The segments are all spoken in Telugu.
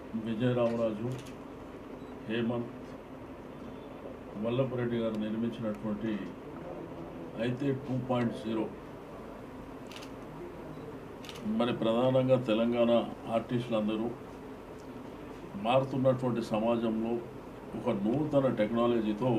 విజయరామరాజు హేమంత్ వల్లభరెడ్డి గారు నిర్మించినటువంటి అయితే టూ పాయింట్ జీరో మరి ప్రధానంగా తెలంగాణ ఆర్టిస్టులందరూ మారుతున్నటువంటి సమాజంలో ఒక నూతన టెక్నాలజీతో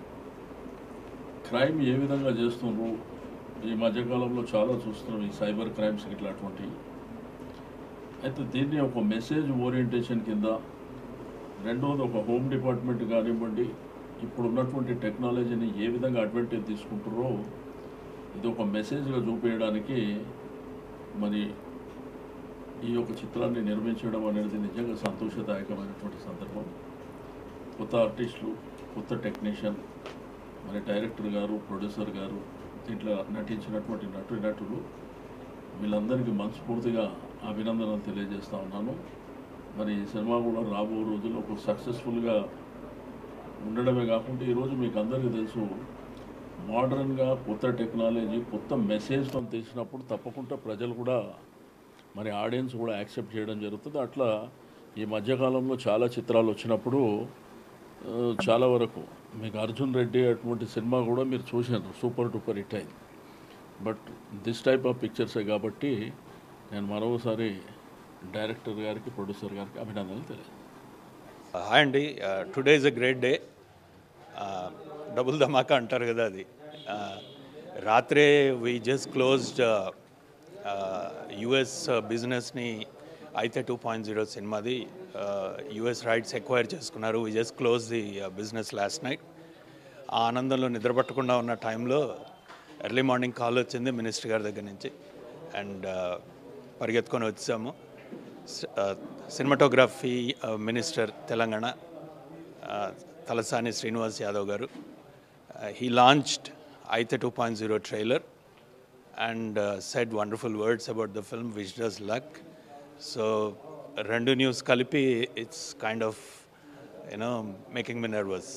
క్రైమ్ ఏ విధంగా చేస్తుండ్రు ఈ మధ్యకాలంలో చాలా చూస్తున్నాం ఈ సైబర్ క్రైమ్స్ ఇట్లాంటివి అయితే దీన్ని ఒక మెసేజ్ ఓరియంటేషన్ కింద రెండవది ఒక హోమ్ డిపార్ట్మెంట్ కానివ్వండి ఇప్పుడు ఉన్నటువంటి టెక్నాలజీని ఏ విధంగా అడ్వాంటేజ్ తీసుకుంటారో ఇది ఒక మెసేజ్గా చూపించడానికి మరి ఈ యొక్క చిత్రాన్ని నిర్మించడం అనేది నిజంగా సంతోషదాయకమైనటువంటి సందర్భం కొత్త ఆర్టిస్టులు కొత్త టెక్నీషియన్ మరి డైరెక్టర్ గారు ప్రొడ్యూసర్ గారు దీంట్లో నటించినటువంటి నటు నటులు వీళ్ళందరికీ మనస్ఫూర్తిగా అభినందనలు తెలియజేస్తా ఉన్నాను మరి ఈ సినిమా కూడా రాబో రోజుల్లో ఒక సక్సెస్ఫుల్గా ఉండడమే కాకుండా ఈరోజు మీకు అందరికీ తెలుసు మోడర్న్గా కొత్త టెక్నాలజీ కొత్త మెసేజ్తో తీసినప్పుడు తప్పకుండా ప్రజలు కూడా మరి ఆడియన్స్ కూడా యాక్సెప్ట్ చేయడం జరుగుతుంది అట్లా ఈ మధ్యకాలంలో చాలా చిత్రాలు వచ్చినప్పుడు ఆ, చాలా వరకు మీకు అర్జున్ రెడ్డి అటువంటి సినిమా కూడా మీరు చూసారు సూపర్ డూపర్ హిట్ అయింది బట్ దిస్ టైప్ ఆఫ్ పిక్చర్సే కాబట్టి నేను మరోసారి డైరెక్టర్ గారికి ప్రొడ్యూసర్ గారికి అభినందనలు తెలియదు హాయ్ అండి today is a great day double ధమాకా అంటారు కదా అది Uh, రాత్రే వి జస్ట్ క్లోజ్డ్ యుఎస్ బిజినెస్ని అయితే టూ పాయింట్ జీరో సినిమాది యుఎస్ రైట్స్ ఎక్వైర్ చేసుకున్నారు we just close the business last night ఆ ఆనందంలో నిద్రపట్టకుండా ఉన్న టైంలో ఎర్లీ మార్నింగ్ కాల్ వచ్చింది మినిస్టర్ గారి దగ్గర నుంచి అండ్ పరిగెత్తుకొని వచ్చాము cinematography minister Telangana uh, Talasani Srinivas Yadav garu he launched Ayithe two point zero trailer and said wonderful words about the film which does luck so రెండు న్యూస్ కలిపి it's kind of you know making me nervous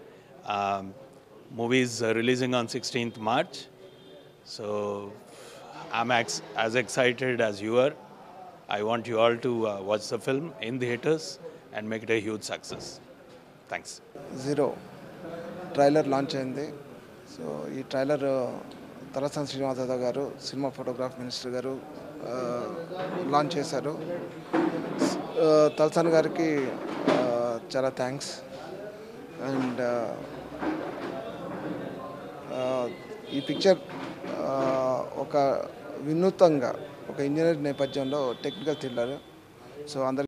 movies releasing on sixteenth March so I'm ex- as excited as you are. I want you all to uh, watch the film in theaters and make it a huge success. Thanks. Zero trailer launch అయింది సో ఈ trailer Talasani Srinivasa Yadav garu cinema photograph minister గారు ఆ, లాంచ్ చేశారు ఆ, తలసాని గారికి ఆ, చాలా థ్యాంక్స్ అండ్ ఈ పిక్చర్ ఆ, ఒక వినూత్నంగా ఒక ఇంజనీర్ నేపథ్యంలో టెక్నికల్ థ్రిల్లర్ సో అందరికి